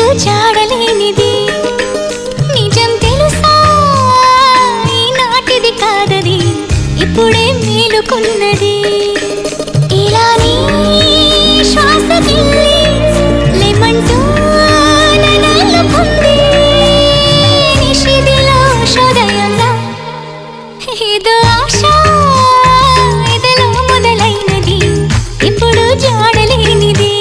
ఇప్పుడు చాడలేనిది నిజం తెలుసా ఈనాటిది కాదది ఇప్పుడే మేలుకున్నది ఇలా నీ శ్వాస గిల్లి లెమంటూ నన్నుకుంది నిషిదిలో శోదయంలా ఏదో ఆశ ఎదలో మొదలైనది ఇప్పుడు జాడలేనిది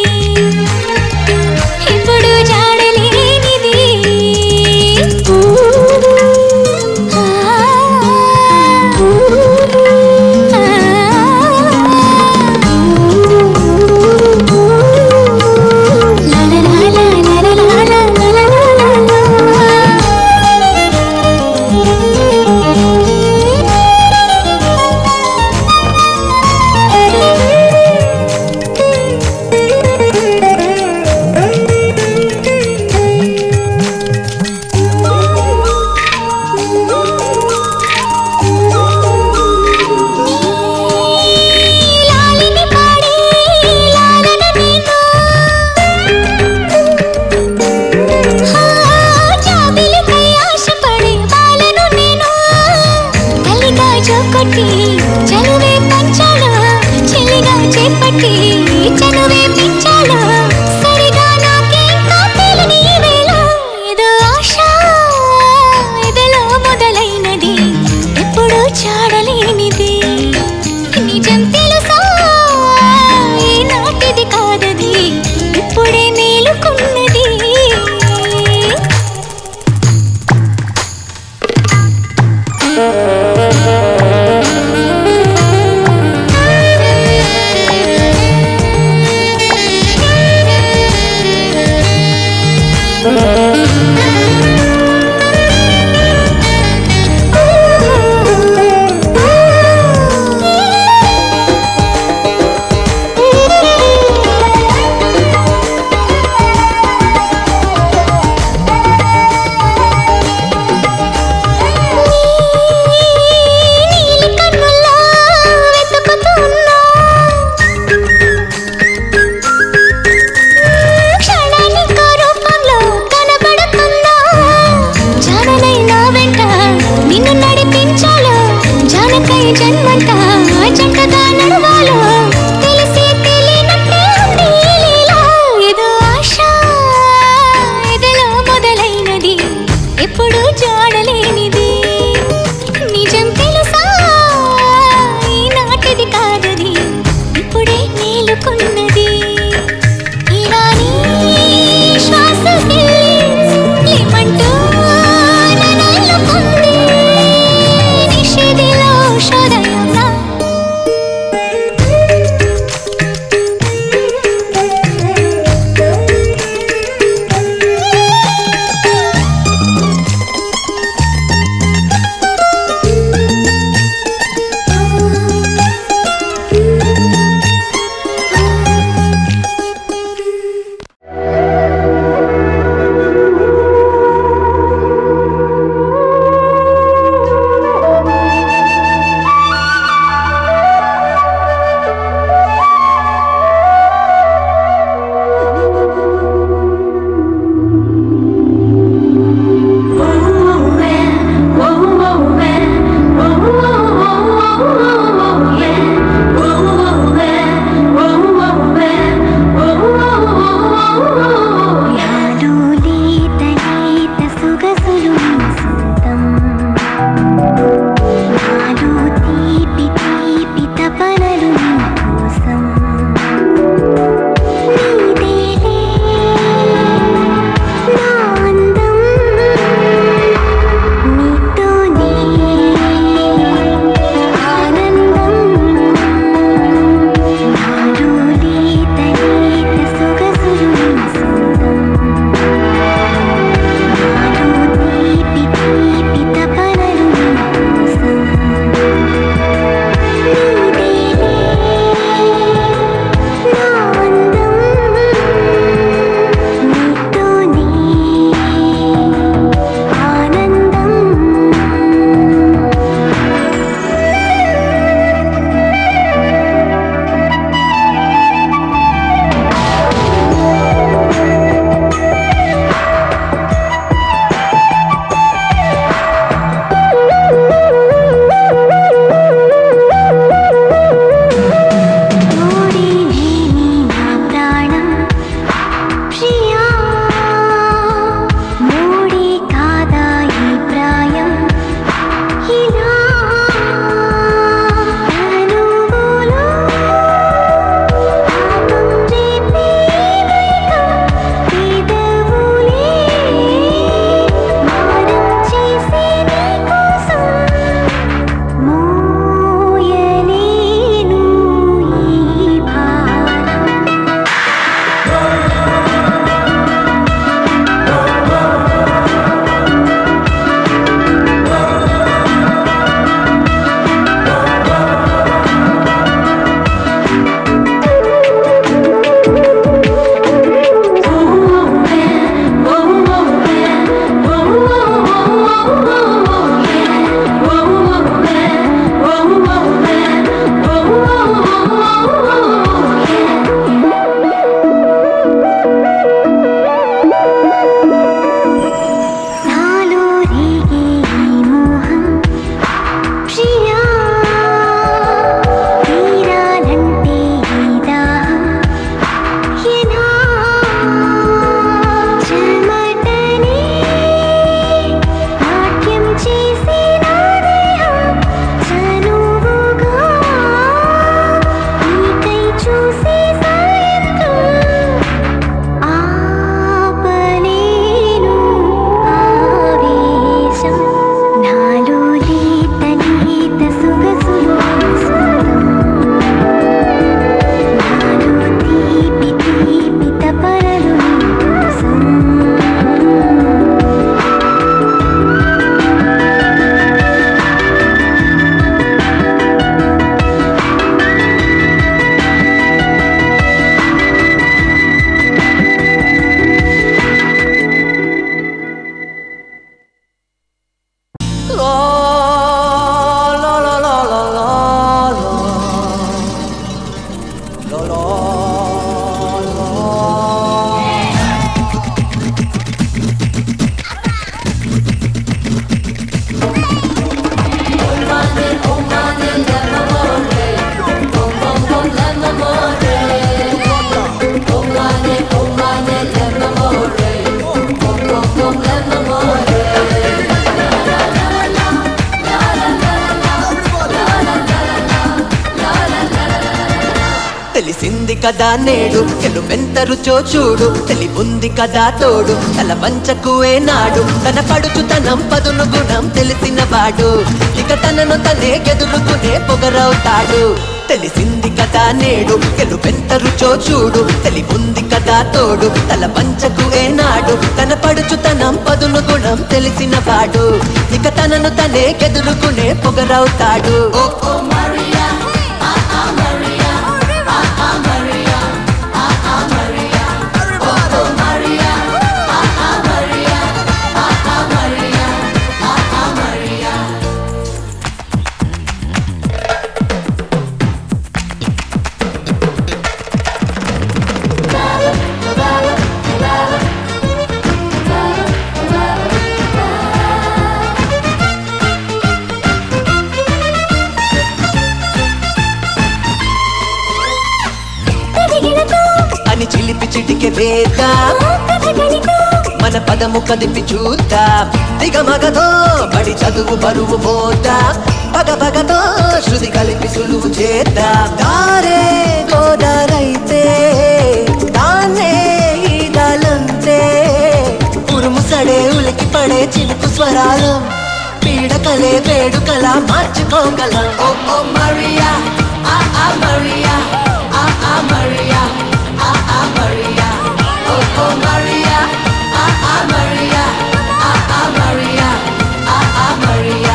ఇప్పుడు జాడలేనిది ఆ, లా లా లా లా లా లా లా లా లా లాలిని పాడే లాలన నేను జాబిలికై ఆశపడే బాలను నేను తల్లిగా జోకొట్టి చనువే పంచాడు చెల్లిగా చేపట్టి చనువే పెంచాడు సరిగా నాకేంకా తెలియని ఈ వేళ ఏదో ఆశ ఎదలో మొదలైనది ఎప్పుడు చాడలేనిది నిజం తెలుసా ఈనాటిది కాదది ఇప్పుడే మేలుకున్నది నీలి కన్నుల్లో వెతుకుతున్నా క్షణానికో రూపంలో కనబడుతున్నా కదా నేడు గెలుపెంత రుచో చూడు తెలివుంది కదా తోడు తల వంచకు ఏనాడు తన పడుచుతనం పదును గుణం తెలిసిన వాడు ఇక తనను తనే గెదురుకునే పొగరవుతాడు తెలిసింది కదా నేడు గెలుపెంత రుచో చూడు తెలివుంది కదా తోడు తల వంచకు ఏనాడు తన పడుచుతనం పదును గుణం తెలిసిన వాడు ఇక తనను తనే గెదురుకునే పొగరవుతాడు ఓ ఓ మరియా ఆ ఆ మరియా ఆ ఆ మరియా ఆ ఆ మరియా ఓ ఓ మరియా ఆ ఆ మరియా ఆ ఆ మరియా ఆ ఆ మరియా కదిగినతో అని చిలిపి చిటికె వేద కథగలితో మన పదము కదిపి చూద్దాం దిగమగతో బడి చదువు బరువు మోద్దాం పగ పగతో శృతి కలిపి సులువు చేద్దాం దారే గోదారైతే దాన్నే ఈదాలంతే ఉరుము సడే ఉలికి పడే చిలుకు స్వరాలం పీడకలే వేడుకల మార్చుకోగలం ఓ ఓ మరియా ఆ ఆ మరియా ఆ ఆ మరియా ఆ ఆ మరియా ఓ ఓ మరియా ఆ ఆ మరియా ఆ ఆ మరియా ఆ ఆ మరియా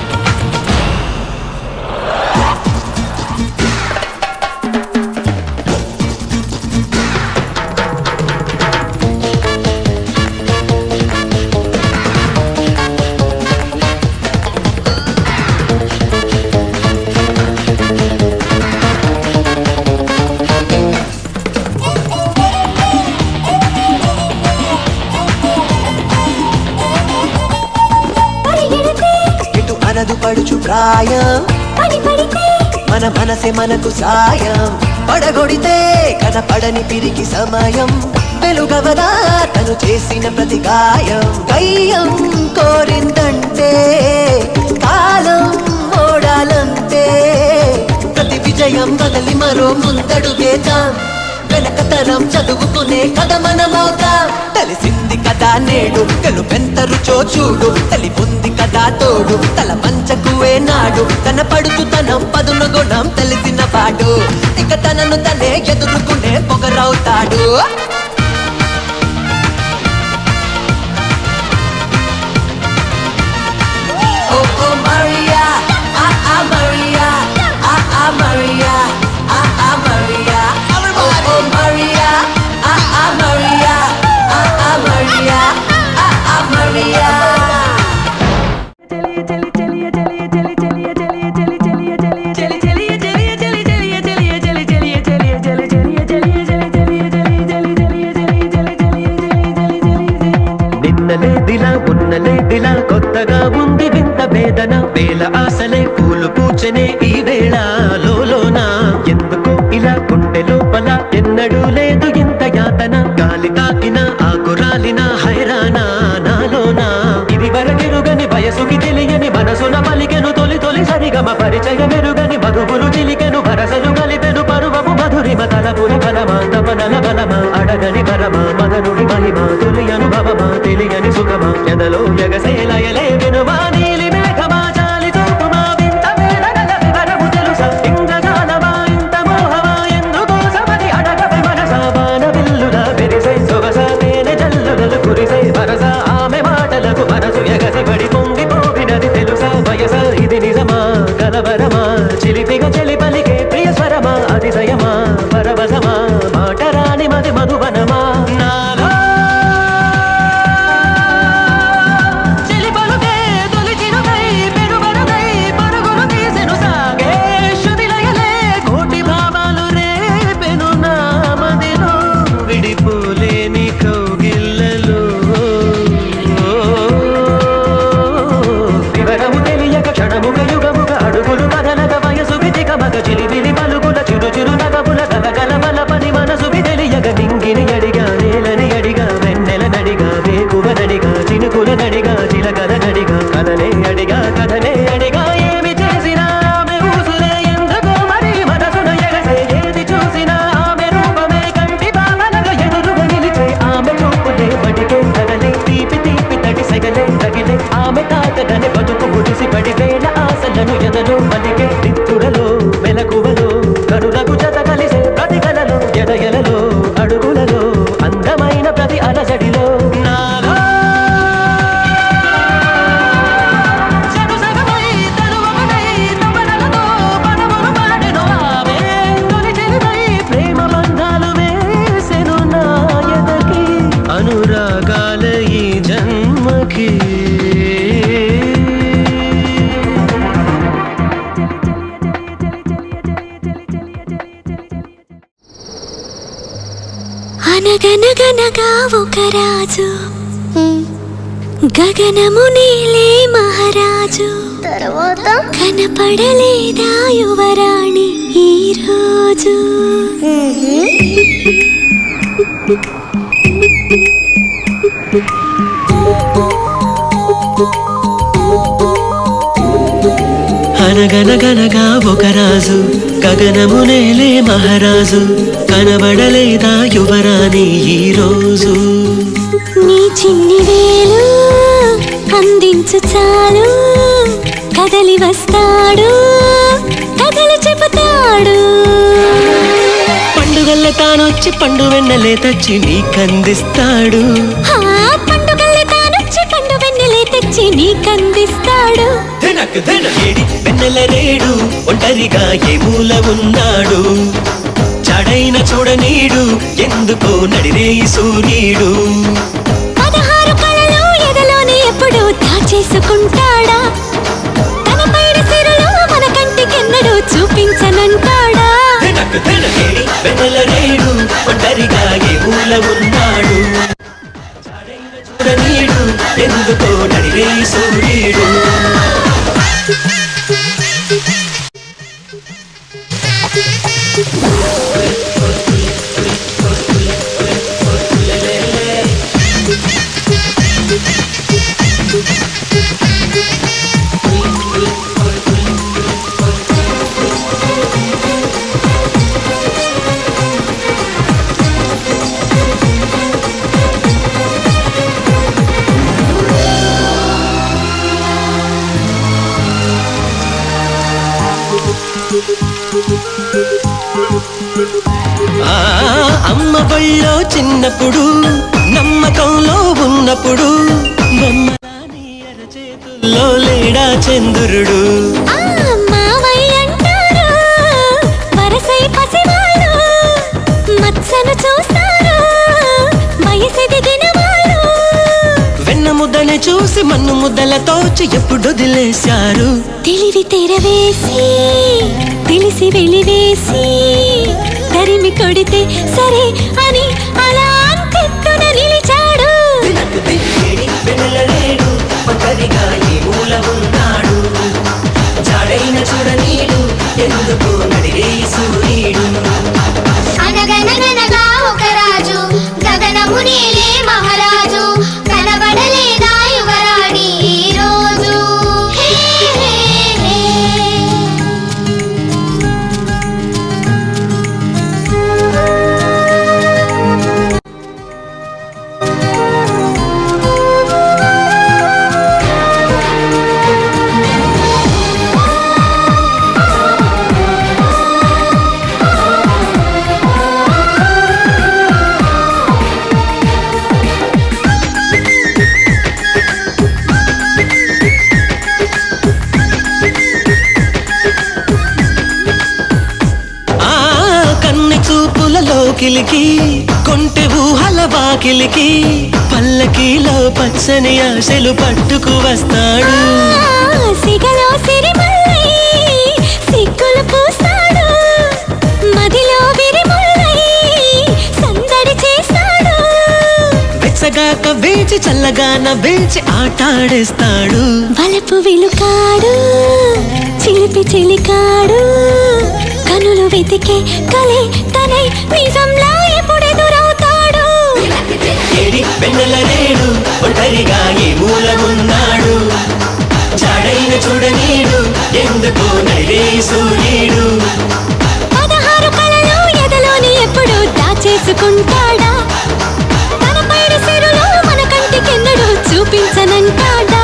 పరిగెడితే ఇటు అనదు పడుచు ప్రాయం పడి పడితే మన మనసే మనకు సాయం పడగొడితే కనపడని పిరికి సమయం వెలుగవదా తను చేసిన ప్రతి గాయం కయ్యం కోరిందంటే కాలం ఓడాలంటే ప్రతి విజయం వదలి మరో ముందడుగేద్దాం వెనకతరం చదువుకునే కథ మనమవుతాం తెలిసింది కదా నేడు గెలుపెంత రుచో చూడు తెలిపుంది కదా తోడు తల మంచకు ఏనాడు తన పడుచుతనం పదును గుణం తెలిసిన వాడు ఇక తనను తనే ఎదుర్కొనే పొగరవుతాడు ఓ ఓ మరియా ఆ ఆ మరియా ఆ ఆ మరియా ఆ ఆ మరియా ఓ ఓ మరియా ఆ ఆ మరియా ఆ ఆ మరియా ఆ ఆ మరియా నిన్నలేదిలా ఉన్నలేదిలా కొత్తగా ఉంది వింత వేదన వేల ఆశలే పూలు పూచనే ఈ వేళ లోలోన ఎందుకో ఇలా గుండె లోపల ఎన్నడూ లేదు ఇంత యాతన గాలి తాకిన ఆకురాలిన హైరానా నాలోన ఇది వరకెరుగని వయసుకి తెలియని మనసున పలికెను తొలి తొలి సరిగమ పరిచయ మెరుగని మధువులు చిలికెను భరసలు కలిపెను పరువము మధురిమ తలపురి బలమా తపనల బలమా అడగని పరమా మదనుడి మహిమ తొలి అనుభవమా తెలియని సుఖమా ఎదలో ఎగసేలయలే వినుమా నీలి మేఘమా జాలి చూపుమా వింత వేదనల వివరము తెలుసా ఇంద్రజాలమా ఇంత మోహమా ఎందుకోసమని అడగవే మనసా వాన విల్లులా పెరిసే సొగస తేనె జల్లులలు కురిసే వరస ఆమె మాటలకు మనసు ఎగసి పడి పొంగిపోవినది తెలుసా వయస ఇది నిజమా కలవరమా చిలిపిగా చెలి పలికే ప్రియ స్వరమా అతిశయమా పరవశమా మాట రాని మది మధువనమా నాలో చెలి పలుకే రాజు గగనము నీలే మహారాజు తర్వాత కనపడలేదా యువరాణి ఈ రోజు అనగనగనగా ఒక రాజు గగనము నేలే మహారాజు కనబడలేదా యువరాణి ఈ రోజు నీ చిన్ని వేలు అందించు చాలు కదలి వస్తాడు కథలు చెబుతాడు పండుగల్ల తానొచ్చి పండు వెన్నెలే తెచ్చి నీకందిస్తాడు ఆ పండుగల్లే తానొచ్చి పండు వెన్నెలే తెచ్చి నీకందిస్తాడు ఏడి వెన్నెల రేడు ఒంటరిగా ఏ మూల ఉన్నాడు చాడైన చూడనీడు ఎందుకో నడిరే సూర్యుడు పదహారు కళలు ఎదలోనే ఎప్పుడు దాచేసుకుంటాడా తన పైడి సిరులు మన కంటికెన్నడూ చూపించనంటాడా ఏడి వెన్నెల రేడు ఒంటరిగా ఏ మూల ఉన్నాడు చాడైన చూడనీడు ఎందుకో నడిరే సూర్యుడు ఆ అమ్మ బళ్ళో చిన్నప్పుడు నమ్మకంలో ఉన్నప్పుడు బొమ్మలా నీ అరచేతుల్లో లేడా చంద్రుడు ఆ మావయ్య అంటారు వరసై పసివాళ్ళు మత్సను చూస్తారు వయసెదిగిన వాళ్ళు వెన్న ముద్దని చూసి మన్ను ముద్దలతోచి ఎప్పుడు వదిలేశారు తెలివి తెరవేసి తెలిసి వెలివేసి తరిమి కొడితే సరే అని అలా అంతెత్తున నిలిచాడు వెన్నెలలేడు ఒంటరిగా ఈ మూల ఉన్నాడు జాడైన చూడనీడు ఎందుకు నడిరే సూర్యుడు అనగనగనగా ఒక రాజు గగనము నీలే మహారాజు కనబడలేదా యువరాణి ఈ రోజు హే, హే, హే. ఆ కన్ని చూపులలోకిలికి కొంటె ఊహల వాకిలికి పల్లకీలో పచ్చని ఆశలు పట్టుకు వస్తాడు ఆ, సిగలో సిరిమల్లై సిగ్గులు పూస్తాడు మదిలో విరిముల్లై సందడి చేస్తాడు వెచ్చగాక వేచి చల్లగా నవ్వేచి ఆటాడేస్తాడు వలపు విలుకాడు చిలిపి చిలికాడు కనులు వెతికే కలే తనై నిజంలా ఎప్పుడెదురవుతాడు ఏడి వెన్నెల రేడు ఒంటరిగా ఈ మూలమున్నాడు చాడైన చూడనీడు ఎందుకు నడిరే సూర్యుడు పదహారు కళలు ఎదలోని ఎప్పుడు దాచేసుకుంటాడా తన పైడి సిరులు మన కంటికెన్నడూ చూపించనంటాడా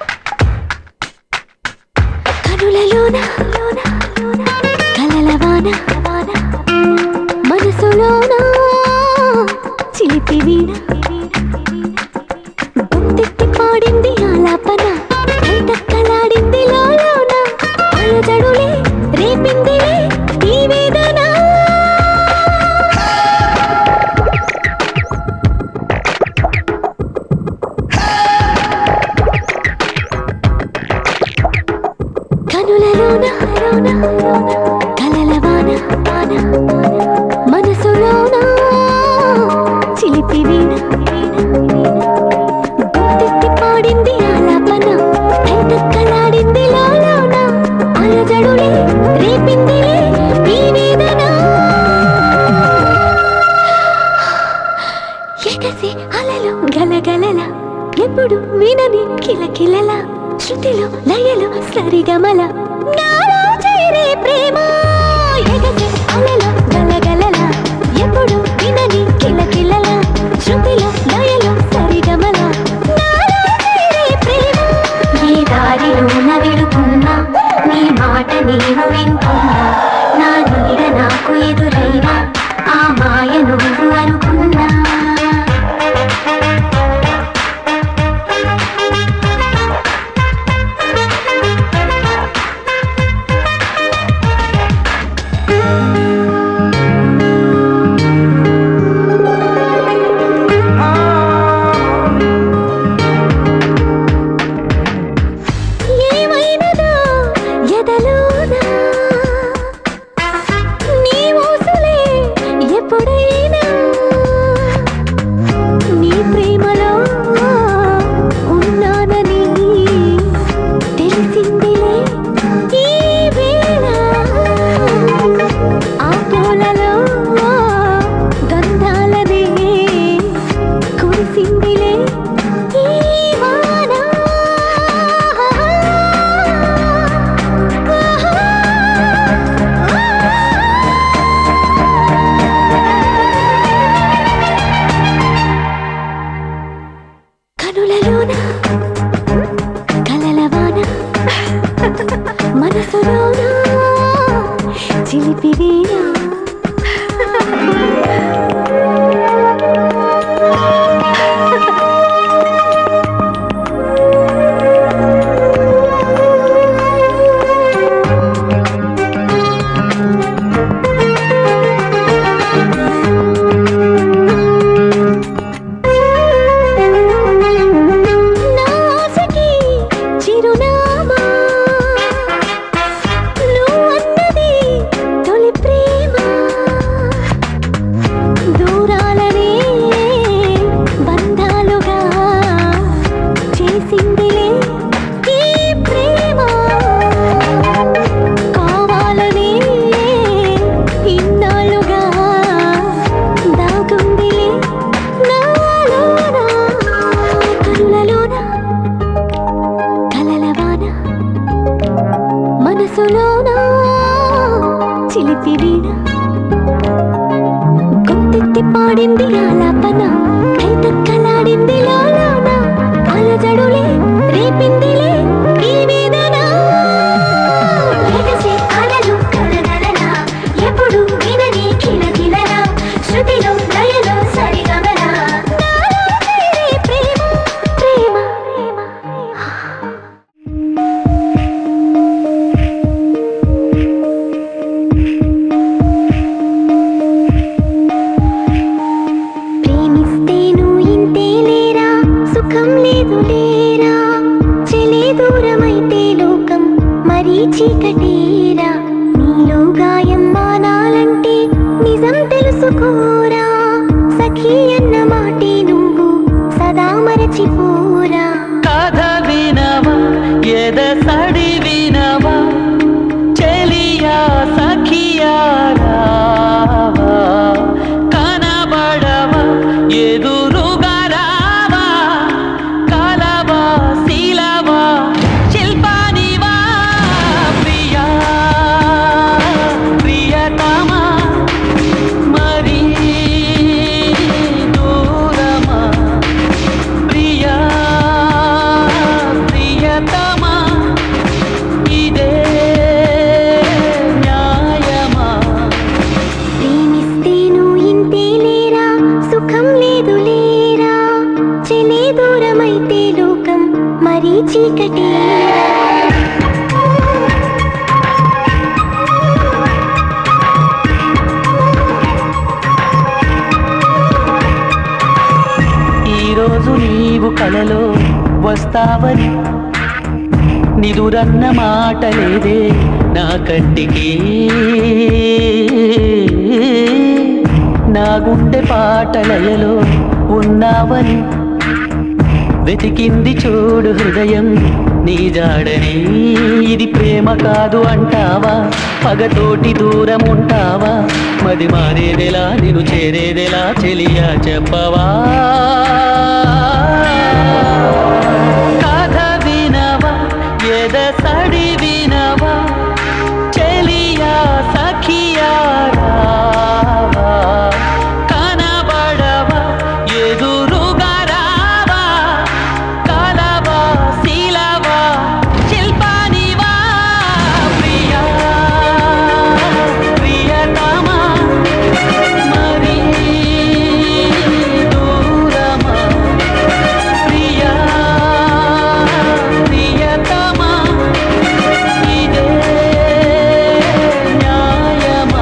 కనులలోన కలల వాన ఎగసి అలలు గలగలల ఎప్పుడు వినని కిలకిలల శృతిలో లయలు సరిగమల నాలో చేరే ప్రేమ ఎగసి అలలు గలగలల ఎప్పుడు వినని కిలకిలల శృతిలో లయలు సరిగమల నాలో చేరే ప్రేమ ఈ దారిలోన వెళుతున్నా నీ మాట నేను వింటున్నా నా నీడ నాకు ఎదురైనా ఆ మాయ నువ్వు అనుకున్నా ఏమైనదో ఎదలోనా నీ ఊసులే ఎప్పుడైనా నీ ప్రేమలో ఉన్నానని తెలిసిందిలే ఈ వేళ ఆ పూలలో గంధాలనే కురిసిందిలే ఈ వాన కనులలోన కలలవాన మనసులోన చిలిపివేనా నా ఆశకి చిరునామా నువ్వన్నది తొలి ప్రేమ దూరాలనే బంధాలుగా చేసిందిలే ఈ ప్రేమ కావాలనే ఇన్నాళ్ళుగా దాగుందిలే నాలోన కనులలోన కలలవాన మనసులోన చిలిపి వీణ గొంతెత్తి పాడింది ఆలాపన కైతక్కలాడింది లోలోన అలజడులే రేపిందిలే ఈ వేదన ఎగసి అలలు కలగలన ఎప్పుడు వినని కిలకిలన శృతిలో లయలో సరిగమన నాలో చేరే ప్రేమ ప్రేమ ప్రేమిస్తేను ఇంతే లేరా సుఖం లేదు లేరా చెలే దూరమైతే లోకం మరీ చీకటేరా నీలో గాయం మానాలంటే నిజం తెలుసుకోరా సఖీ అన్న మాటే నువ్వు సదా మరచిపోరా కథ వినవా ఎద సడి వినవా చెలియా సఖియా రావా కనబడవా ఎదురుగా రావా కలవా శీలవా శిల్పానివా ప్రియా ప్రియతమా మరీ దూరమా ప్రియా ప్రియతమా ఇదే న్యాయమా ప్రేమిస్తేను ఇంతే లేరా సుఖం లేదు లేరా చెలే దూరమైతే లోకం మరీ చీకటేరా ఈరోజు నీవు కలలో వస్తావని నిదురన్న మాట లేదే నా కంటికి నా గుండె పాటలయలో ఉన్నావని వెతికింది చూడు హృదయం నీ జాడని ఇది ప్రేమ కాదు అంటావా పగతోటి దూరం ఉంటావా మది మారేదెలా నేను చేరేదెలా చెలియా చెప్పవా కథ వినవా ఎద సడి వినవా చెలియా సఖియా రావా కనబడవా ఎదురుగా రావా కలవా శీలవా శిల్పానివా ప్రియా ప్రియతమా మరి దూరమా ప్రియా ప్రియతమా ఇదే న్యాయమా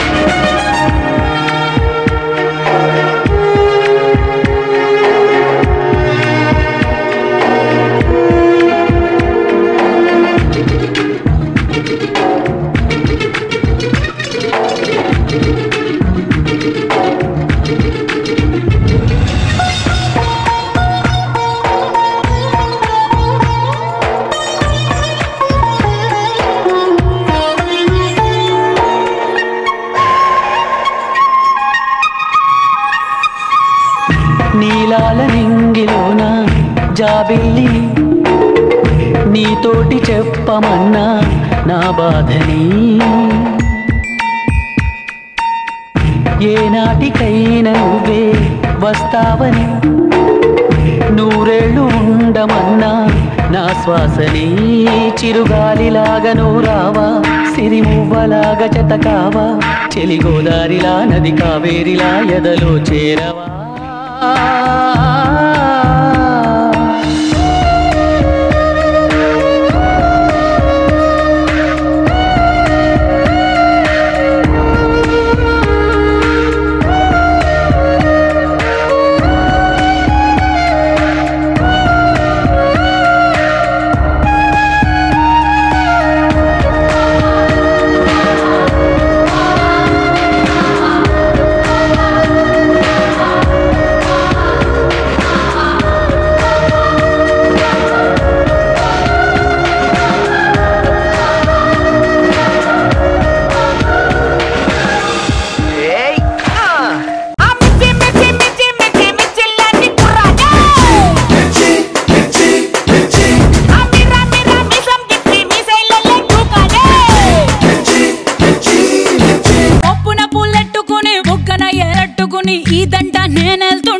నీలాల నింగిలోన జాబిల్లి నీతోటి చెప్పమన్నా నా బాధని ఏనాటికైనా నువ్వే వస్తావని నూరేళ్ళు ఉండమన్నా నా శ్వాసని చిరుగాలిలాగా నూరావా సిరిమువ్వలాగా చెతకావా చెలిగోదారిలా నది కావేరిలా ఎదలో చేరవా పప్పున పుల్లెట్టుకుని బుగ్గన ఎరట్టుకుని ఈ దంట నేనెళ్తుంటే